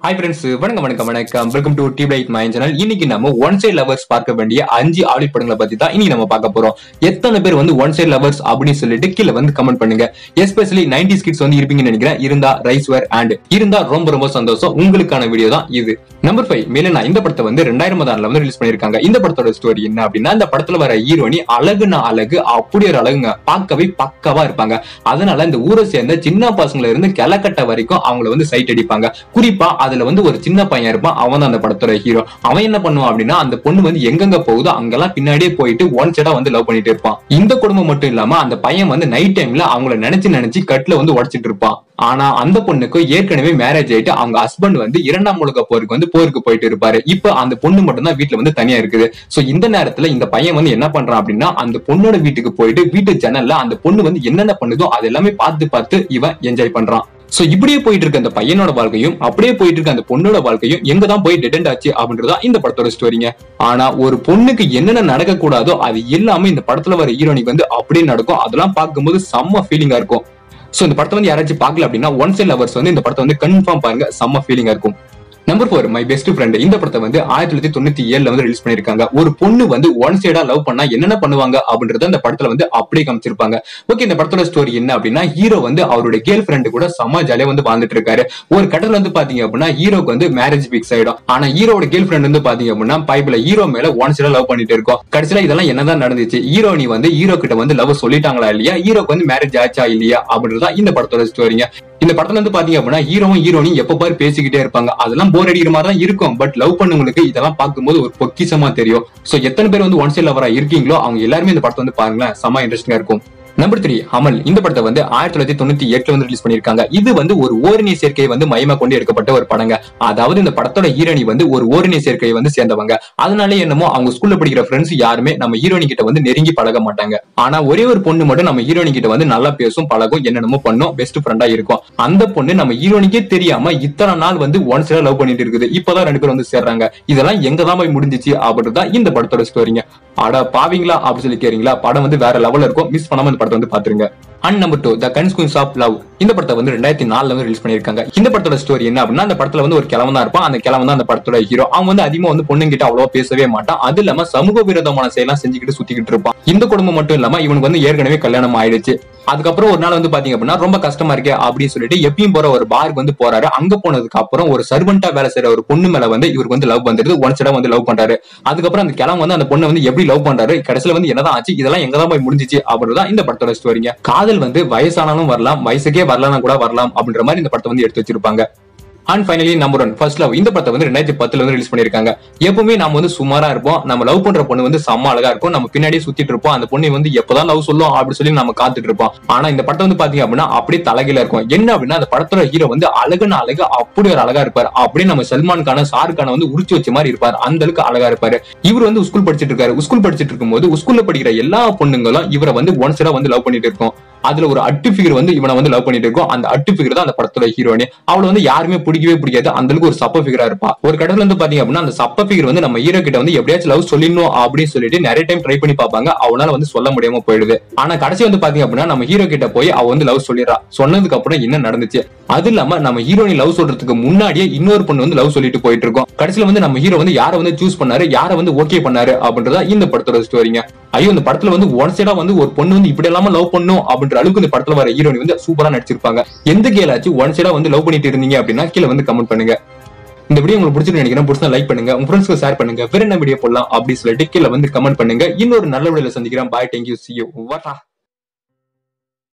hi friends வணக்கம் வணக்கம் வணக்கம் welcome to tube light mind channel இன்னைக்கு நம்ம ஒன் சைட் லவர்ஸ் பார்க்க வேண்டிய அஞ்சு ஆலிட் படங்களை பத்தி தான் இன்னைக்கு நம்ம பார்க்க போறோம் எத்தனை பேர் வந்து ஒன் சைட் லவர்ஸ் அப்படின்னு சொல்லிட்டு கீழே வந்து கமெண்ட் பண்ணுங்க எஸ்பெஷலி நைன்டி கிட்ஸ் வந்து இருப்பீங்கன்னு நினைக்கிறேன் இருந்தா ரைஸ் வேர் அண்ட் இருந்தா ரொம்ப ரொம்ப சந்தோஷம் உங்களுக்கான வீடியோ தான் இது நம்பர் ஃபைவ் மேலே இந்த படத்தை வந்து ரெண்டாயிரம் ஆண்டுல வந்து ரிலீஸ் பண்ணிருக்காங்க இந்த படத்தோட ஸ்டோரி என்ன அப்படின்னா இந்த படத்துல வர ஹீரோனி அழகுனா அழகு அப்படி ஒரு அழகுங்க பார்க்கவே பக்கவா இருப்பாங்க அதனால இந்த ஊரை சேர்ந்த சின்ன பசங்கள இருந்து கிளக்கட்ட வரைக்கும் அவங்கள வந்து சைட் அடிப்பாங்க குறிப்பா அதுல வந்து ஒரு சின்ன பையன் இருப்பான் அவன் தான் அந்த படத்தோட ஹீரோ அவன் என்ன பண்ணுவான் அப்படின்னா அந்த பொண்ணு வந்து எங்கெங்க போகுதோ அங்கெல்லாம் பின்னாடியே போயிட்டு ஒன் சைடா வந்து லவ் பண்ணிட்டு இருப்பான் இந்த குடும்பம் மட்டும் இல்லாம அந்த பையன் வந்து நைட் டைம்ல அவங்கள நினைச்சு நினைச்சு கட்டுல வந்து உடச்சிட்டு இருப்பான் ஆனா அந்த பொண்ணுக்கு ஏற்கனவே மேரேஜ் ஆயிட்டு அவங்க ஹஸ்பண்ட் வந்து இரண்டாம் உலக போருக்கு வந்து போருக்கு போயிட்டு இருப்பாரு இப்ப அந்த பொண்ணு மட்டும் தான் வீட்டுல வந்து தனியா இருக்குது சோ இந்த நேரத்துல இந்த பையன் வந்து என்ன பண்றான் அப்படின்னா அந்த பொண்ணோட வீட்டுக்கு போயிட்டு வீட்டு ஜன்னல்ல அந்த பொண்ணு வந்து என்னென்ன பண்ணுதோ அது எல்லாமே பார்த்து பார்த்து இவன் என்ஜாய் பண்றான் சோ இப்படியே போயிட்டு இருக்க அந்த பையனோட வாழ்க்கையும் அப்படியே போயிட்டு இருக்க அந்த பொண்ணோட வாழ்க்கையும் எங்க தான் போய் டெடெண்ட் ஆச்சு அப்படின்றதா இந்த படத்தோட ஸ்டோரிங்க ஆனா ஒரு பொண்ணுக்கு என்னென்ன நடக்க கூடாதோ அது எல்லாமே இந்த படத்துல வர ஹீரோனிக்கு வந்து அப்படியே நடக்கும் அதெல்லாம் பார்க்கும்போது செம்ம ஃபீலிங்கா இருக்கும் சோ இந்த படத்தை வந்து யாராச்சும் பார்க்கல அப்படின்னா ஒன் சைட் லவர்ஸ் வந்து இந்த படத்தை வந்து கன்ஃபார்ம் பாருங்க செம்ம ஃபீலிங்கா இருக்கும் number four my best friend இந்த படத்தை வந்து ஆயிரத்தி தொள்ளாயிரத்தி தொண்ணூத்தி ஏழுல வந்து ரிலீஸ் பண்ணிருக்காங்க ஒரு பொண்ணு வந்து ஒன் சைடா லவ் பண்ணா என்னென்ன பண்ணுவாங்க அப்படின்றத இந்த படத்துல வந்து அப்படியே காமிச்சிருப்பாங்க ஓகே இந்த படத்தோட ஸ்டோரி என்ன அப்படின்னா ஹீரோ வந்து அவருடைய கேர்ள் ஃப்ரெண்டு கூட செம்ம ஜாலியா வந்து வாழ்ந்துட்டு இருக்காரு ஒரு கட்டத்துல வந்து பாத்தீங்க அப்படின்னா ஹீரோக்கு வந்து மேரேஜ் பிக்ஸ் ஆயிடும் ஆனா ஹீரோட கேர்ள் ஃப்ரெண்ட் வந்து பாத்தீங்க அப்படின்னா பைப்ல ஹீரோ மேல ஒன் சைடா லவ் பண்ணிட்டு இருக்கோம் கடைசியில இதெல்லாம் என்னதான் நடந்துச்சு ஹீரோனி வந்து ஹீரோ கிட்ட வந்து லவ் சொல்லிட்டாங்களா இல்லையா ஹீரோக்கு வந்து மேரேஜ் ஆச்சா இல்லையா அப்படின்றதா இந்த படத்தோட ஸ்டோரிங்க இந்த படத்துல வந்து பாத்தீங்க அப்படின்னா ஹீரோவும் ஹீரோனியும் எப்ப பாரு பேசிக்கிட்டே இருப்பாங்க அதெல்லாம் போர் அடிக்கிற மாதிரி தான் இருக்கும் பட் லவ் பண்ணவங்களுக்கு இதெல்லாம் பார்க்கும்போது ஒரு பொக்கிஷமா தெரியும் சோ எத்தனை பேர் வந்து ஒன் சைட் லவரா இருக்கீங்களோ அவங்க எல்லாருமே இந்த படத்தை வந்து பாருங்களேன் செம்ம இன்ட்ரெஸ்டிங்கா இருக்கும் நம்பர் த்ரீ அமல் இந்த படத்தை வந்து ஆயிரத்தி தொள்ளாயிரத்தி தொண்ணூத்தி எட்டுல வந்து ரிலீஸ் பண்ணிருக்காங்க இது வந்து ஒரு ஓரினை சேர்க்கையை வந்து மையமா கொண்டு எடுக்கப்பட்ட ஒரு படங்க அதாவது இந்த படத்தோட ஹீரோனி வந்து ஒரு ஓரினை சேர்க்கையை வந்து சேர்ந்தவங்க அதனால என்னமோ அவங்க ஸ்கூல்ல படிக்கிற ஃப்ரெண்ட்ஸ் யாருமே நம்ம ஹீரோனி கிட்ட வந்து நெருங்கி பழக மாட்டாங்க ஆனா ஒரே ஒரு பொண்ணு மட்டும் நம்ம ஹீரோனி கிட்ட வந்து நல்லா பேசும் பழகும் என்னென்னமோ பண்ணும் பெஸ்ட் ஃப்ரெண்டா இருக்கும் அந்த பொண்ணு நம்ம ஹீரோனிக்கே தெரியாம இத்தனை நாள் வந்து ஒன் சைடா லவ் பண்ணிட்டு இருக்குது இப்பதான் ரெண்டு பேரும் வந்து சேர்றாங்க இதெல்லாம் எங்க தான் போய் முடிஞ்சிச்சு அப்படின்றதான் இந்த படத்தோட ஸ்டோரிங்க அட பாவீங்களா அப்படி சொல்லி கேறீங்களா படம் வந்து வேற லெவல்ல இருக்கும் மிஸ் பண்ணாம இந்த படத்தை வந்து பாத்துருங்க and number two the consequences of love இந்த படத்தை வந்து ரெண்டாயிரத்தி நாலுல வந்து ரிலீஸ் பண்ணிருக்காங்க இந்த படத்தோட ஸ்டோரி என்ன அப்படின்னா அந்த படத்துல வந்து ஒரு கிழவன் தான் இருப்பான் அந்த கிழவன் தான் அந்த படத்தோட ஹீரோ அவன் வந்து அதிகமா வந்து பொண்ணுங்கிட்ட அவ்வளவா பேசவே மாட்டான் அது இல்லாம சமூக விரோதமான செயலாம் செஞ்சுக்கிட்டு சுத்திக்கிட்டு இருப்பான் இந்த குடும்பம் மட்டும் இல்லாம இவனுக்கு வந்து ஏற்கனவே கல்யாணம் ஆயிடுச்சு அதுக்கப்புறம் ஒரு நாள் வந்து பாத்தீங்க அப்படின்னா ரொம்ப கஷ்டமா இருக்கே அப்படின்னு சொல்லிட்டு எப்பயும் போற ஒரு பாருக்கு வந்து போறாரு அங்க போனதுக்கு அப்புறம் ஒரு சர்வெண்டா வேலை செய்யற ஒரு பொண்ணு மேல வந்து இவருக்கு வந்து லவ் வந்துருது ஒன் சைடா வந்து லவ் பண்றாரு அதுக்கப்புறம் அந்த கிழமை வந்து அந்த பொண்ணை வந்து எப்படி லவ் பண்றாரு கடைசியில வந்து என்னதான் ஆச்சு இதெல்லாம் எங்க தான் போய் முடிஞ்சிச்சு அப்படின்றதான் இந்த படத்தோட ஸ்டோரிங்க காதல் வந்து வயசானாலும் வரலாம் வயசுக்கே வரலாம் கூட வரலாம் அப்படின்ற மாதிரி இந்த படத்தை வந்து எடுத்து வச்சிருப்பாங்க and finally number one first love இந்த படத்தை வந்து ரெண்டாயிரத்தி பத்துல வந்து ரிலீஸ் பண்ணிருக்காங்க எப்பவுமே நம்ம வந்து சுமாரா இருப்போம் நம்ம லவ் பண்ற பொண்ணு வந்து செம்ம அழகா இருக்கும் நம்ம பின்னாடியே சுத்திட்டு இருப்போம் அந்த பொண்ணு வந்து எப்பதான் லவ் சொல்லும் அப்படி சொல்லி நம்ம காத்துட்டு இருப்போம் ஆனா இந்த படத்தை வந்து பாத்தீங்க அப்படின்னா அப்படியே தலைகீழ இருக்கும் என்ன அப்படின்னா அந்த படத்தோட ஹீரோ வந்து அழகுன அழகு அப்படி ஒரு அழகா இருப்பார் அப்படியே நம்ம சல்மான் கான ஷாருக் கான வந்து உரிச்சு வச்ச மாதிரி இருப்பார் அந்த அளவுக்கு அழகா இருப்பாரு இவர் வந்து ஸ்கூல் படிச்சிட்டு இருக்காரு ஸ்கூல் படிச்சிட்டு இருக்கும்போது ஸ்கூல்ல படிக்கிற எல்லா பொண்ணுங்களும் இவரை வந்து ஒன் சைடா வந்து லவ் பண்ணிட்டு இருக்கோம் அதுல ஒரு அட்டு ஃபிகர் வந்து இவனை வந்து லவ் பண்ணிட்டு இருக்கோம் அந்த அட்டு ஃபிகர் தான் அந்த படத்தோட ஹீரோனி அவளை வந்து யாருமே பிடிக்கவே பிடிக்காது அந்த அளவுக்கு ஒரு சப்ப ஃபிகரா இருப்பா ஒரு கடத்துல வந்து பாத்தீங்க அப்படின்னா அந்த சப்ப ஃபிகர் வந்து நம்ம ஹீரோ கிட்ட வந்து எப்படியாச்சும் லவ் சொல்லிடணும் அப்படின்னு சொல்லிட்டு நிறைய டைம் ட்ரை பண்ணி பார்ப்பாங்க அவனால வந்து சொல்ல முடியாம போயிடுது ஆனா கடைசி வந்து பாத்தீங்க அப்படின்னா நம்ம ஹீரோ கிட்ட போய் அவ வந்து லவ் சொல்லிடுறா சொன்னதுக்கு அப்புறம் என்ன நடந்துச்சு அது இல்லாம நம்ம ஹீரோனி லவ் சொல்றதுக்கு முன்னாடியே இன்னொரு பொண்ணு வந்து லவ் சொல்லிட்டு போயிட்டு இருக்கோம் கடைசியில வந்து நம்ம ஹீரோ வந்து யாரை வந்து சூஸ் பண்ணாரு யாரை வந்து ஓகே பண்ணாரு அப்படின்றதா இந்த படத்தோட ஸ்டோரிங்க ஐயோ இந்த படத்துல வந்து ஒன் சைடா வந்து ஒரு பொண்ணு வந்து இப்படி இல்லாம லவ் பண்ணும் அப்படின்ற அளவுக்கு இந்த படத்துல வர ஹீரோனி வந்து சூப்பரா நடிச்சிருப்பாங்க எந்த கேலாச்சும் ஒன் சைடா வந்து லவ் பண்ணிட்டு இருந்தீங்க அப்படின்னா கீழே வந்து கமெண்ட் பண்ணுங்க இந்த வீடியோ உங்களுக்கு பிடிச்சிருக்கு நினைக்கிறேன் பிடிச்சா லைக் பண்ணுங்க உங்க ஃப்ரெண்ட்ஸ்க்கு ஷேர் பண்ணுங்க வேற என்ன வீடியோ போடலாம் அப்படி சொல்லிட்டு கீழே வந்து கமெண்ட் பண்ணுங்க இன்னொரு நல்ல வீடியோல சந்திக்கிறேன் பாய் தேங்க்யூ சி யூ வாட்டா